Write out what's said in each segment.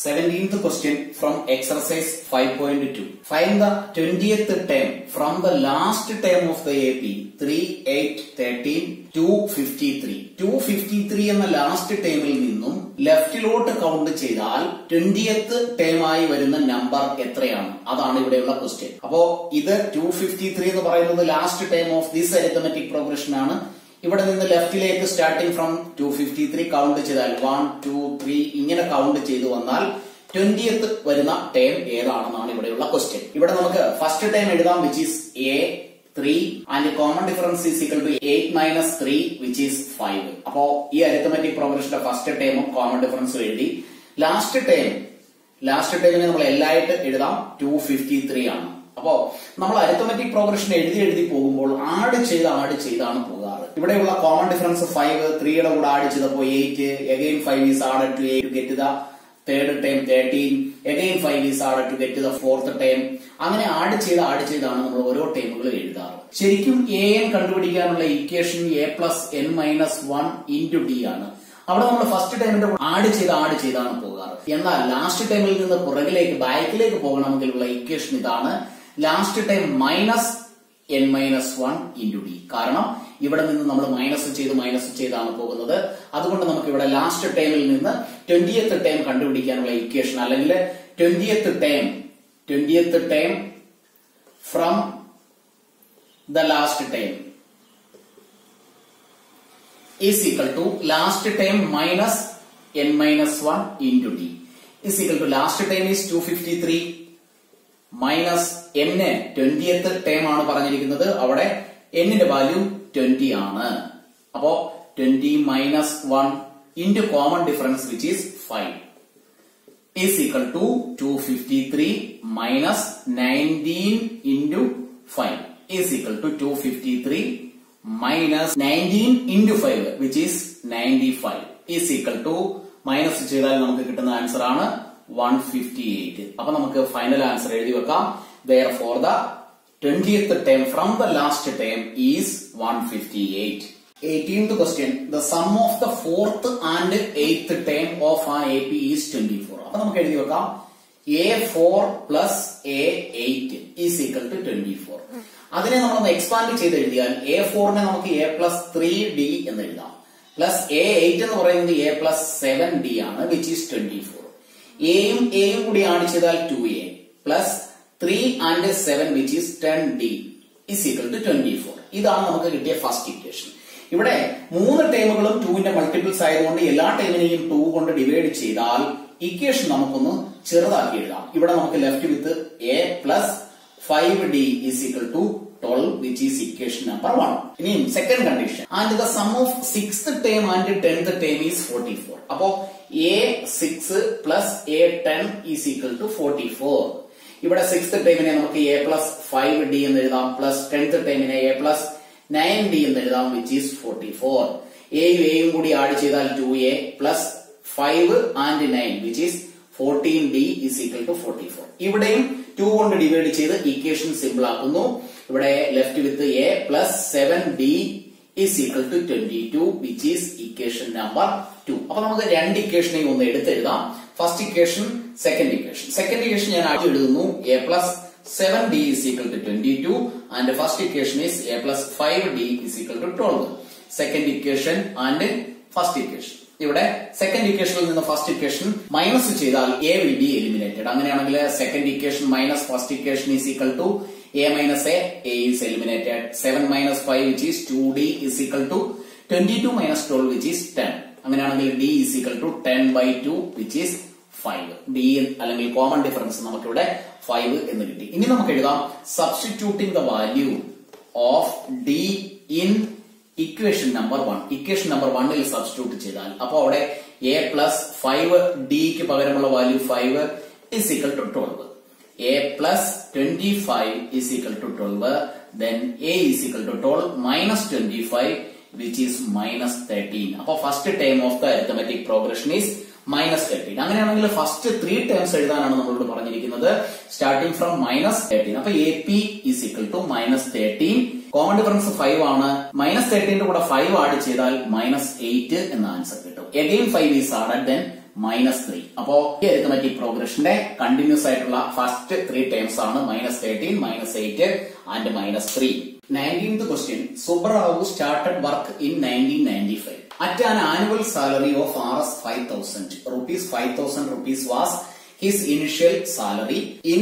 17th question from exercise 5.2. Find the 20th term from the last term of the AP 3, 8, 13, 253. 253 എന്ന last ടേമിൽ നിന്നും ലെഫ്റ്റിലോട്ട് count ചെയ്താൽ twentieth ടേമായി വരുന്ന number എത്രയാണ് അതാണ് ഇവിടെയുള്ള ക്വസ്റ്റ്യൻ അപ്പോ ഇത് ടു ഫിഫ്റ്റി ത്രീ എന്ന് പറയുന്നത് last time of this arithmetic progression ആണ് ഇവിടെ നിന്ന് ലെഫ്റ്റിലേക്ക് starting from two fifty three count ചെയ്താൽ വൺ ടു ത്രീ ഇങ്ങനെ കൗണ്ട് ചെയ്തു വന്നാൽ ട്വന്റിയത്ത് വരുന്ന ടേം ഏതാണെന്നാണ് ഇവിടെയുള്ള ക്വസ്റ്റ്യൻ ഇവിടെ നമുക്ക് ഫസ്റ്റ് ടൈം എഴുതാം which is a three and common difference is equal to eight minus three which is five അപ്പോ ഈ അരിത്തമെറ്റിക് പ്രോഗ്രഷന്റെ ഫസ്റ്റ് ടൈമും കോമൺ ഡിഫറൻസും എഴുതി ലാസ്റ്റ് ടൈം ലാസ്റ്റ് ടൈമിനെ നമ്മൾ എല്ലായിട്ട് എഴുതാം ടു ഫിഫ്റ്റി ത്രീ ആണ് അപ്പോ നമ്മൾ അരിത്തമെറ്റിക് പ്രോഗ്രഷൻ എഴുതി എഴുതി പോകുമ്പോൾ ആഡ് ചെയ്ത് ആഡ് ചെയ്താണ് പോകാറ് ഇവിടെയുള്ള കോമൺ ഡിഫറൻസ് ഫൈവ് ത്രീയുടെ കൂടെ ആഡ് ചെയ്തപ്പോൾ eight again five is add to eight get the third time thirteen again five is add to get the fourth time അങ്ങനെ ആഡ് ചെയ്ത് ആഡ് ചെയ്താണ് നമ്മൾ ഓരോ ടൈമുകൾ എഴുതാറ് ശരിക്കും എ എൻ കണ്ടുപിടിക്കാനുള്ള equation a plus n minus one into d ആണ് അവിടെ നമ്മൾ ഫസ്റ്റ് ടൈമിന്റെ ആഡ് ചെയ്ത് ആഡ് ചെയ്താണ് പോകാറ് എന്നാൽ ലാസ്റ്റ് ടൈമിൽ നിന്ന് പുറകിലേക്ക് ബാക്കിലേക്ക് പോകണമെങ്കിലുള്ള ഇക്വേഷൻ ഇതാണ് last time minus n minus one into d കാരണം ഇവിടെ നിന്ന് നമ്മൾ മൈനസ് ചെയ്ത് മൈനസ് ചെയ്താണ് പോകുന്നത് അതുകൊണ്ട് നമുക്ക് ഇവിടെ ലാസ്റ്റ് ടൈമിൽ നിന്ന് ട്വന്റിയത്ത് ടൈം കണ്ടുപിടിക്കാനുള്ള ഇക്വേഷൻ അല്ലെങ്കിൽ twentieth time twentieth time from the last time is equal to last time minus n minus 1 into d is equal to last time is 253 minus n twentieth time ആണ് പറഞ്ഞിരിക്കുന്നത് അവിടെ n ന്റെ value twenty ആണ് അപ്പോ twenty minus one into common difference which is five is equal to two fifty three minus nineteen into five is equal to two fifty three minus nineteen into five which is ninety five is equal to minus ചെയ്താൽ നമുക്ക് കിട്ടുന്ന answer ആണ് one fifty eight അപ്പൊ നമുക്ക് final answer എഴുതി വെക്കാം therefore the twentieth time from the last time is one fifty eight eighteenth question the sum of the fourth and eighth time of ആ A P is twenty four അപ്പൊ നമുക്ക് എഴുതി വെക്കാം a four plus a eight is equal to twenty four അതിനെ നമ്മളൊന്ന് expand ചെയ്ത് എഴുതിയാൽ A ഫോറിനെ നമുക്ക് എ പ്ലസ് ത്രീ ഡി എന്ന് എഴുതാം പ്ലസ് എ എയ്റ്റ് എന്ന് പറയുന്നത് എ പ്ലസ് സെവൻ ഡി ആണ് വിച്ച് ഈസ് ട്വന്റി ഫോർ എയും എയും കൂടി ആഡ് ചെയ്താൽ two a plus three and seven which is ten d is equal to twenty four ഇതാണ് നമുക്ക് കിട്ടിയ ഫസ്റ്റ് ഇക്വേഷൻ ഇവിടെ മൂന്ന് ടൈമുകളും ടുവിന്റെ മൾട്ടിപ്പിൾസ് ആയതുകൊണ്ട് എല്ലാ ടൈമിനെയും ടു കൊണ്ട് ഡിവൈഡ് ചെയ്താൽ ഇക്വേഷൻ നമുക്കൊന്ന് ചെറുതാക്കി എഴുതാം ഇവിടെ നമുക്ക് left with a plus five d is equal to twelve which is equation number one ഇനിയും second condition and the sum of six time and tenth time is forty four അപ്പോ a six plus a ten is equal to forty four ഇവിടെ six ടൈമിനെ നമുക്ക് a plus five d എന്ന് എഴുതാം plus tenth ടൈമിനെ A plus nine d എന്ന് എഴുതാം which is forty four എയും എയും കൂടി ആഡ് ചെയ്താൽ two a plus five and nine which is fourteen d is equal to forty four ഇവിടെയും ടു കൊണ്ട് ഡിവൈഡ് ചെയ്ത് ഇക്വേഷൻ സിമ്പിൾ ആക്കുന്നു ഇവിടെ left with a plus seven d is equal to twenty two which is equation number two അപ്പൊ നമുക്ക് രണ്ട് ഇക്വേഷനെയും ഒന്ന് എടുത്തെഴുതാം first equation second equation second equation ഞാൻ ആദ്യം എഴുതുന്നു a plus seven d is equal to twenty two and first equation is a plus five d is equal to twelve second equation and first equation ഇവിടെ second ഇക്വേഷനിൽ നിന്ന് first equation minus ചെയ്താൽ a will be eliminated അങ്ങനെയാണെങ്കിൽ second equation minus first equation is equal to a minus a a is eliminated seven minus five which is two d is equal to twenty two minus twelve which is ten അങ്ങനെയാണെങ്കിൽ d is equal to ten by two which is five D അല്ലെങ്കിൽ common difference നമുക്കിവിടെ five എന്ന് കിട്ടി ഇനി നമുക്ക് എഴുതാം substituting the value of d in equation number one equation number വണ്ണിൽ substitute ചെയ്താൽ അപ്പോൾ അവിടെ എ പ്ലസ് ഫൈവ് ഡിക്ക് പകരമുള്ള value five is equal to twelve a plus twenty five is equal to twelve then a is equal to twelve minus twenty five which is minus thirteen അപ്പൊ first time of the arithmetic progression is minus thirteen അങ്ങനെയാണെങ്കിൽ first three terms എഴുതാനാണ് നമ്മളോട് പറഞ്ഞിരിക്കുന്നത് starting from minus thirteen അപ്പൊ A P is equal to minus thirteen common difference five ആണ് minus തേർട്ടീന്റെ കൂടെ five add ചെയ്താൽ മൈനസ് എയ്റ്റ് എന്ന ആൻസർ കിട്ടും again five is added then minus three അപ്പോ ഈ അരിത്തമെറ്റിക് പ്രോഗ്രഷന്റെ കണ്ടിന്യൂസ് ആയിട്ടുള്ള ഫസ്റ്റ് ത്രീ ടേംസ് ആണ് minus thirteen minus eight and minus three nineteenth question Subrao started work in nineteen ninety five at an annual salary of R S five thousand rupees five thousand rupees was his initial salary in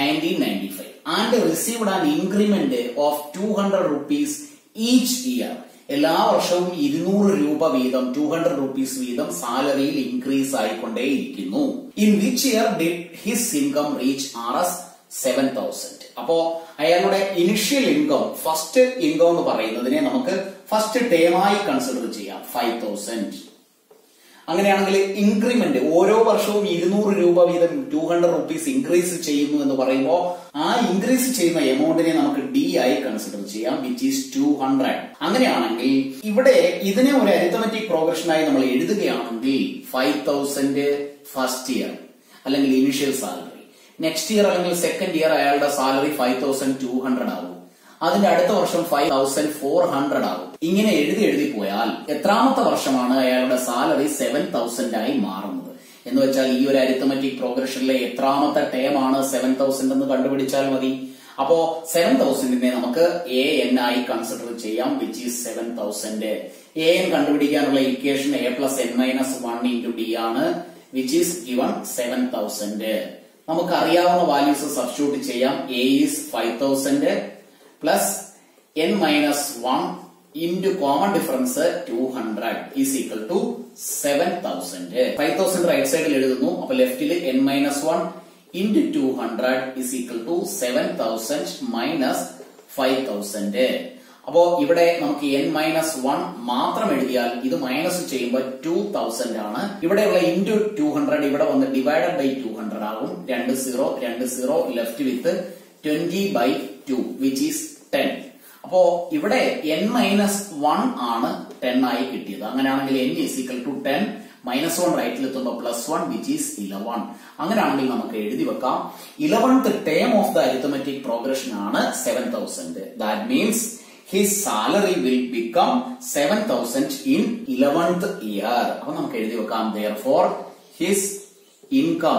1995 and received an increment of 200 rupees each year. എല്ലാ വർഷവും ഇരുന്നൂറ് രൂപ വീതം two hundred rupees വീതം സാലറിയിൽ increase ആയിക്കൊണ്ടേയിരിക്കുന്നു in which year did his income reach R S seven thousand അപ്പോ അയാളുടെ ഇനിഷ്യൽ ഇൻകം ഫസ്റ്റ് ഇൻകം എന്ന് പറയുന്നതിനെ നമുക്ക് ഫസ്റ്റ് ടേമായി കൺസിഡർ ചെയ്യാം ഫൈവ് തൗസൻഡ് അങ്ങനെയാണെങ്കിൽ ഇൻക്രിമെന്റ് ഓരോ വർഷവും ഇരുന്നൂറ് രൂപ വീതം ടു ഹൺഡ്രഡ് റുപ്പീസ് ഇൻക്രീസ് ചെയ്യുന്നു എന്ന് പറയുമ്പോൾ ആ ഇൻക്രീസ് ചെയ്യുന്ന എമൗണ്ടിനെ നമുക്ക് ഡി ആയി കൺസിഡർ ചെയ്യാം വിച്ച് ഈസ് ടു ഹൺഡ്രഡ് അങ്ങനെയാണെങ്കിൽ ഇവിടെ ഇതിനെ ഒരു അരിത്തമെറ്റിക് പ്രോഗ്രഷനായി നമ്മൾ എഴുതുകയാണെങ്കിൽ ഫൈവ് തൗസൻഡ് ഫസ്റ്റ് ഇയർ അല്ലെങ്കിൽ ഇനിഷ്യൽ സാലറി നെക്സ്റ്റ് ഇയർ അല്ലെങ്കിൽ സെക്കൻഡ് ഇയർ അയാളുടെ salary five thousand two hundred ആകും അതിന്റെ അടുത്ത വർഷം ഫൈവ് തൗസൻഡ് ഫോർ ഹൺഡ്രഡ് ആകും ഇങ്ങനെ എഴുതി എഴുതി പോയാൽ എത്രാമത്തെ വർഷമാണ് അയാളുടെ സാലറി സെവൻ തൗസൻഡ് ആയി മാറുന്നത് എന്ന് വെച്ചാൽ ഈ ഒരു അരിത്തമെറ്റിക് പ്രോഗ്രഷനിലെ എത്രാമത്തെ ടേം ആണ് സെവൻ തൗസൻഡ് എന്ന് കണ്ടുപിടിച്ചാൽ മതി അപ്പോ സെവൻ തൗസൻഡിനെ നമുക്ക് എ എൻ ആയി കൺസിഡർ ചെയ്യാം which is seven thousand a n കണ്ടുപിടിക്കാനുള്ള equation a plus n minus one into d ആണ് which is given seven thousand നമുക്ക് അറിയാവുന്ന വാല്യൂസ് സബ്സ്റ്റിറ്റ്യൂട്ട് ചെയ്യാം a is five thousand plus n minus one into common difference two hundred is equal to seven thousand five thousand right സൈഡിൽ എഴുതുന്നു അപ്പൊ ലെഫ്റ്റിൽ n minus one into two hundred is equal to seven thousand minus five thousand അപ്പോ ഇവിടെ നമുക്ക് N minus one മാത്രം എഴുതിയാൽ ഇത് മൈനസ് ചെയ്യുമ്പോൾ ടു തൗസൻഡ് ആണ് ഇവിടെയുള്ള ഇൻറ്റു ടു ഹൺഡ്രഡ് ഇവിടെ വന്ന് ഡിവൈഡഡ് ബൈ ടു ഹൺഡ്രഡ് ആകും രണ്ട് സീറോ രണ്ട് zero left with twenty by two which is ten അപ്പോ ഇവിടെ എൻ മൈനസ് വൺ ആണ് ടെൻ ആയി കിട്ടിയത് അങ്ങനെയാണെങ്കിൽ n is equal to ten minus one റൈറ്റിൽ എത്തുമ്പോൾ plus one which is eleven അങ്ങനെയാണെങ്കിൽ നമുക്ക് എഴുതി വെക്കാം eleventh term of the arithmetic progression ആണ് seven thousand that means his salary will become seven thousand in eleventh year അപ്പൊ നമുക്ക് എഴുതി വെക്കാം therefore his income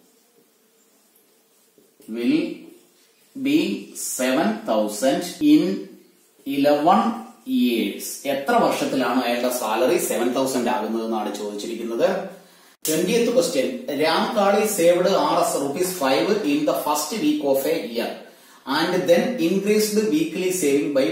will be seven thousand in eleven years എത്ര വർഷത്തിലാണ് അയാളുടെ സാലറി സെവൻ തൗസൻഡ് ആകുന്നത് എന്നാണ് ചോദിച്ചിരിക്കുന്നത് twentieth question Ram Kali saved R S rupees five in the first week of a year and then increased weekly saving by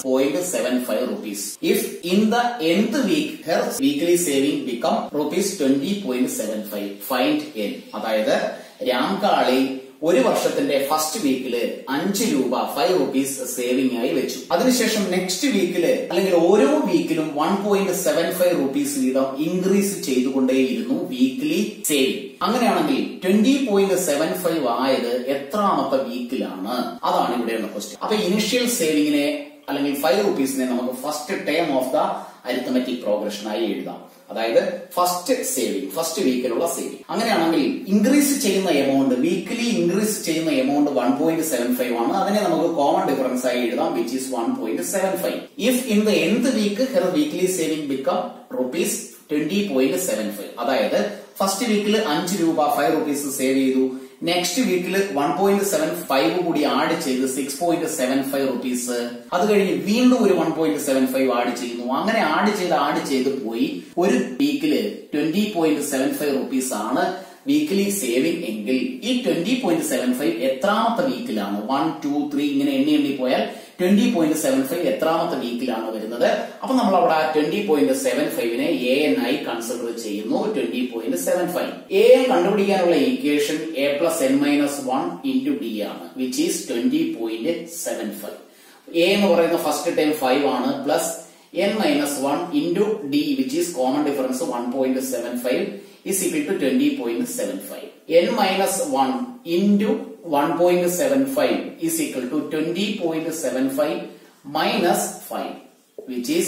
1.75 rupees. If in the nth week her weekly saving become rupees 20.75, find n. അതായത് രാംകാളി ഒരു വർഷത്തിന്റെ first വീക്കില് അഞ്ച് രൂപ five rupees saving ആയി വെച്ചു അതിനുശേഷം next വീക്കില് അല്ലെങ്കിൽ ഓരോ വീക്കിലും one point seven five rupees വീതം ഇൻക്രീസ് ചെയ്തുകൊണ്ടേയിരുന്നു വീക്ക്ലി സേവിംഗ് അങ്ങനെയാണെങ്കിൽ ട്വന്റി പോയിന്റ് സെവൻ ഫൈവ് ആയത് എത്രാമത്തെ വീക്കിലാണ് അതാണ് ഇവിടെയുള്ള ക്വസ്റ്റ്യൻ അപ്പൊ ഇനിഷ്യൽ സേവിങ്ങിനെ അല്ലെങ്കിൽ ഫൈവ് റുപ്പീസിനെ നമുക്ക് first term of the arithmetic പ്രോഗ്രഷനായി എഴുതാം അതായത് ഫസ്റ്റ് സേവിംഗ് ഫസ്റ്റ് വീക്കിലുള്ള സേവിംഗ് അങ്ങനെയാണെങ്കിൽ ഇൻക്രീസ് ചെയ്യുന്ന എമൗണ്ട് വീക്കിലി ഇൻക്രീസ് ചെയ്യുന്ന amount one point seven five ആണ് അതിനെ നമുക്ക് കോമൺ ഡിഫറൻസ് ആയി എഴുതാം which is one point seven five if in the nth week her weekly saving become rupees twenty point seven five അതായത് first വീക്കിൽ അഞ്ച് രൂപ ഫൈവ് റുപ്പീസ് സേവ് ചെയ്തു നെക്സ്റ്റ് വീക്കിൽ വൺ പോയിന്റ് സെവൻ ഫൈവ് കൂടി add ചെയ്ത് six point seven five rupees അത് കഴിഞ്ഞ് വീണ്ടും ഒരു one point seven five add ചെയ്യുന്നു അങ്ങനെ ആഡ് ചെയ്ത് ആഡ് ചെയ്ത് പോയി ഒരു വീക്കില് twenty point seven five rupees ആണ് വീക്കിലി സേവിംഗ് എങ്കിൽ ഈ ട്വന്റി പോയിന്റ് സെവൻ ഫൈവ് എത്രാമത്തെ വീക്കിലാണ് വൺ ടു ത്രീ ഇങ്ങനെ എണ്ണി എണ്ണി പോയാൽ ട്വന്റി പോയിന്റ് സെവൻ ഫൈവ് എത്രാമത്തെ വീക്കിലാണ് വരുന്നത് അപ്പൊ നമ്മൾ അവിടെ ട്വന്റി പോയിന്റ് സെവൻ ഫൈവിനെ എ എൻ ആയി കൺസിഡർ ചെയ്യുന്നു twenty point seven five a n കണ്ടുപിടിക്കാനുള്ള equation a plus n minus one into d ആണ് which is twenty point seven five a എന്ന് പറയുന്ന ഫസ്റ്റ് ടൈം ഫൈവ് ആണ് plus n minus one into d which is common difference one point seven five is equal to 20.75. n minus 1 into 1.75 is equal to 20.75 minus 5 which is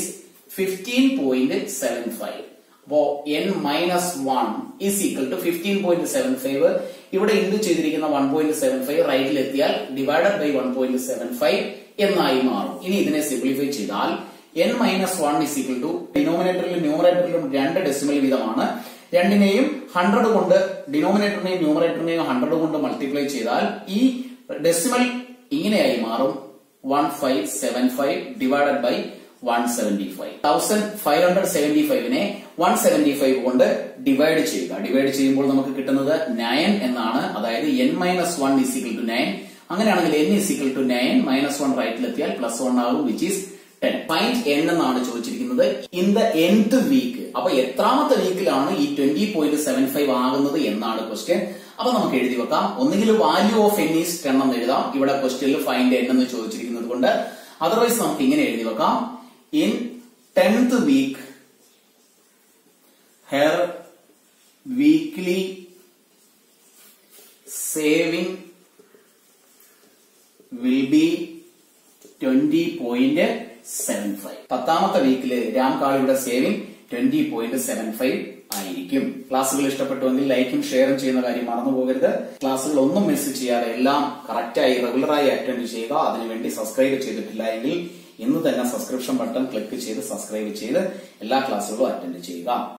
15.75. അപ്പോ n minus one is equal to fifteen point seven five ഇവിടെ into ചെയ്തിരിക്കുന്ന one point seven five റൈറ്റിൽ എത്തിയാൽ divided by one point seven five എന്നായി മാറും ഇനി ഇതിനെ simplify ചെയ്താൽ n minus one is equal to ഡിനോമിനേറ്ററിലും ന്യൂമറേറ്ററിലും രണ്ട് ഡെസിമൽ വീതമാണ് രണ്ടിനെയും ഹൺഡ്രഡ് കൊണ്ട് ഡിനോമിനേറ്ററിനെയും ന്യൂമറേറ്ററിനെയും ഹൺഡ്രഡ് കൊണ്ട് മൾട്ടിപ്ലൈ ചെയ്താൽ ഈ ഡെസിമൽ ഇങ്ങനെയായി മാറും one five seven five divided by one seventy five thousand five hundred seventy ഫൈവിനെ വൺ സെവന്റി ഫൈവ് കൊണ്ട് ഡിവൈഡ് ചെയ്യുക ഡിവൈഡ് ചെയ്യുമ്പോൾ നമുക്ക് കിട്ടുന്നത് നയൻ എന്നാണ് അതായത് n minus one is equal to nine അങ്ങനെയാണെങ്കിൽ n is equal to nine minus one റൈറ്റിലെത്തിയാൽ പ്ലസ് വൺ ആകും which is ten find n എന്നാണ് ചോദിച്ചിരിക്കുന്നത് ഇൻ ദ എൻത്ത് വീക്ക് അപ്പൊ എത്രാമത്തെ വീക്കിലാണ് ഈ ട്വന്റി പോയിന്റ് സെവൻ ഫൈവ് ആകുന്നത് എന്നാണ് ക്വസ്റ്റ്യൻ അപ്പൊ നമുക്ക് എഴുതി വെക്കാം ഒന്നുകിൽ value of n is ten എന്ന് എഴുതാം ഇവിടെ ക്വസ്റ്റ്യനിൽ ഫൈൻഡ് എൻ എന്ന് ചോദിച്ചിരിക്കുന്നത് കൊണ്ട് അതർവൈസ് നമുക്ക് ഇങ്ങനെ എഴുതി വെക്കാം in tenth week her weekly saving will be twenty point seven five പത്താമത്തെ വീക്കില് രാം കാളിയുടെ saving twenty point seven five ആയിരിക്കും ക്ലാസ്സുകൾ ഇഷ്ടപ്പെട്ടുവെങ്കിൽ ലൈക്കും ഷെയറും ചെയ്യുന്ന കാര്യം മറന്നു പോകരുത് ക്ലാസ്സുകൾ ഒന്നും മിസ് ചെയ്യാതെ എല്ലാം കറക്റ്റായി റെഗുലറായി അറ്റൻഡ് ചെയ്യുക അതിനുവേണ്ടി സബ്സ്ക്രൈബ് ചെയ്തിട്ടില്ല എങ്കിൽ ഇന്ന് തന്നെ സബ്സ്ക്രിപ്ഷൻ ബട്ടൺ ക്ലിക്ക് ചെയ്ത് സബ്സ്ക്രൈബ് ചെയ്ത് എല്ലാ ക്ലാസ്സുകളും അറ്റൻഡ് ചെയ്യുക